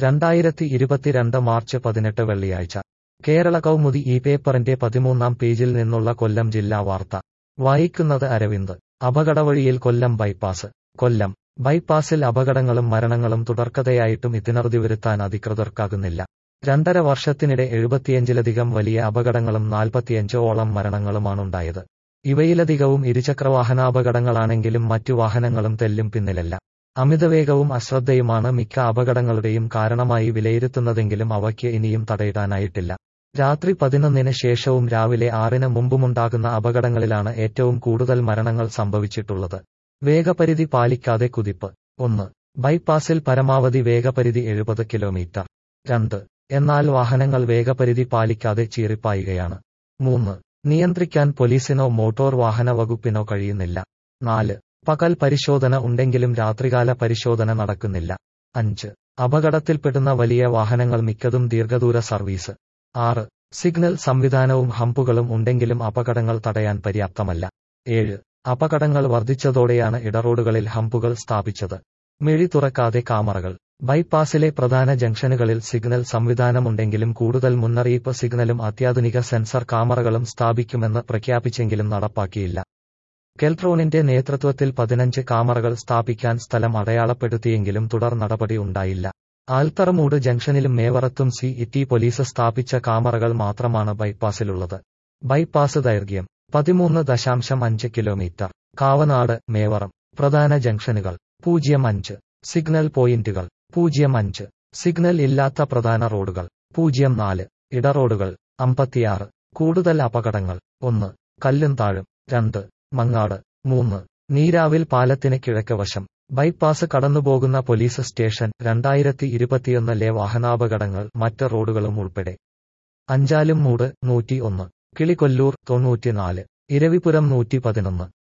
രണ്ടായിരത്തി ഇരുപത്തിരണ്ട് മാർച്ച് പതിനെട്ട് വെള്ളിയാഴ്ച കേരള കൗമുദി ഈ പേപ്പറിന്റെ പതിമൂന്നാം പേജിൽ നിന്നുള്ള കൊല്ലം ജില്ലാ വാർത്ത വായിക്കുന്നത് അരവിന്ദ് അപകടവഴിയിൽ കൊല്ലം ബൈപ്പാസ് കൊല്ലം ബൈപ്പാസിൽ അപകടങ്ങളും മരണങ്ങളും തുടർക്കഥയായിട്ടും ഇതിനറുതി വരുത്താൻ അധികൃതർക്കാകുന്നില്ല രണ്ടര വർഷത്തിനിടെ എഴുപത്തിയഞ്ചിലധികം വലിയ അപകടങ്ങളും നാൽപ്പത്തിയഞ്ച് ഓളം മരണങ്ങളുമാണുണ്ടായത് ഇവയിലധികവും ഇരുചക്രവാഹനാപകടങ്ങളാണെങ്കിലും മറ്റു വാഹനങ്ങളും തെല്ലും പിന്നിലല്ല അമിതവേഗവും അശ്രദ്ധയുമാണ് മിക്ക അപകടങ്ങളുടെയും കാരണമായി വിലയിരുത്തുന്നതെങ്കിലും അവയ്ക്ക് ഇനിയും തടയിടാനായിട്ടില്ല രാത്രി പതിനൊന്നിന് ശേഷവും രാവിലെ ആറിന് മുമ്പുമുണ്ടാകുന്ന അപകടങ്ങളിലാണ് ഏറ്റവും കൂടുതൽ മരണങ്ങൾ സംഭവിച്ചിട്ടുള്ളത് വേഗപരിധി പാലിക്കാതെ കുതിപ്പ് ഒന്ന് ബൈപ്പാസിൽ പരമാവധി വേഗപരിധി എഴുപത് കിലോമീറ്റർ രണ്ട് എന്നാൽ വാഹനങ്ങൾ വേഗപരിധി പാലിക്കാതെ ചീറിപ്പായുകയാണ് മൂന്ന് നിയന്ത്രിക്കാൻ പോലീസിനോ മോട്ടോർ വാഹന വകുപ്പിനോ കഴിയുന്നില്ല നാല് പകൽ പരിശോധന ഉണ്ടെങ്കിലും രാത്രികാല പരിശോധന നടക്കുന്നില്ല അഞ്ച് അപകടത്തിൽപ്പെടുന്ന വലിയ വാഹനങ്ങൾ മിക്കതും ദീർഘദൂര സർവീസ് ആറ് സിഗ്നൽ സംവിധാനവും ഹമ്പുകളും ഉണ്ടെങ്കിലും അപകടങ്ങൾ തടയാൻ പര്യാപ്തമല്ല ഏഴ് അപകടങ്ങൾ വർദ്ധിച്ചതോടെയാണ് ഇടറോഡുകളിൽ ഹമ്പുകൾ സ്ഥാപിച്ചത് മിഴി തുറക്കാതെ കാമറകൾ ബൈപ്പാസിലെ പ്രധാന ജംഗ്ഷനുകളിൽ സിഗ്നൽ സംവിധാനമുണ്ടെങ്കിലും കൂടുതൽ മുന്നറിയിപ്പ് സിഗ്നലും അത്യാധുനിക സെൻസർ കാമറകളും സ്ഥാപിക്കുമെന്ന് പ്രഖ്യാപിച്ചെങ്കിലും നടപ്പാക്കിയില്ല കെൽട്രോണിന്റെ നേതൃത്വത്തിൽ പതിനഞ്ച് കാമറകൾ സ്ഥാപിക്കാൻ സ്ഥലം അടയാളപ്പെടുത്തിയെങ്കിലും തുടർ നടപടി ഉണ്ടായില്ല ആൽത്തറമൂട് ജംഗ്ഷനിലും മേവറത്തും സി ഇറ്റി പോലീസ് സ്ഥാപിച്ച കാമറകൾ മാത്രമാണ് ബൈപ്പാസിലുള്ളത് ബൈപ്പാസ് ദൈർഘ്യം പതിമൂന്ന് ദശാംശം അഞ്ച് കിലോമീറ്റർ കാവനാട് മേവറം പ്രധാന ജംഗ്ഷനുകൾ പൂജ്യം അഞ്ച് സിഗ്നൽ പോയിന്റുകൾ പൂജ്യം അഞ്ച് സിഗ്നൽ ഇല്ലാത്ത പ്രധാന റോഡുകൾ പൂജ്യം നാല് ഇടറോഡുകൾ അമ്പത്തിയാറ് കൂടുതൽ അപകടങ്ങൾ ഒന്ന് കല്ലും താഴും രണ്ട് മങ്ങാട് മൂന്ന് നീരാവിൽ പാലത്തിന് കിഴക്ക് വശം ബൈപ്പാസ് കടന്നുപോകുന്ന പോലീസ് സ്റ്റേഷൻ രണ്ടായിരത്തി ഇരുപത്തിയൊന്നിലെ വാഹനാപകടങ്ങൾ മറ്റ് റോഡുകളും ഉൾപ്പെടെ അഞ്ചാലും മൂട് നൂറ്റി ഒന്ന് കിളികൊല്ലൂർ തൊണ്ണൂറ്റിനാല് ഇരവിപുരം നൂറ്റി പതിനൊന്ന്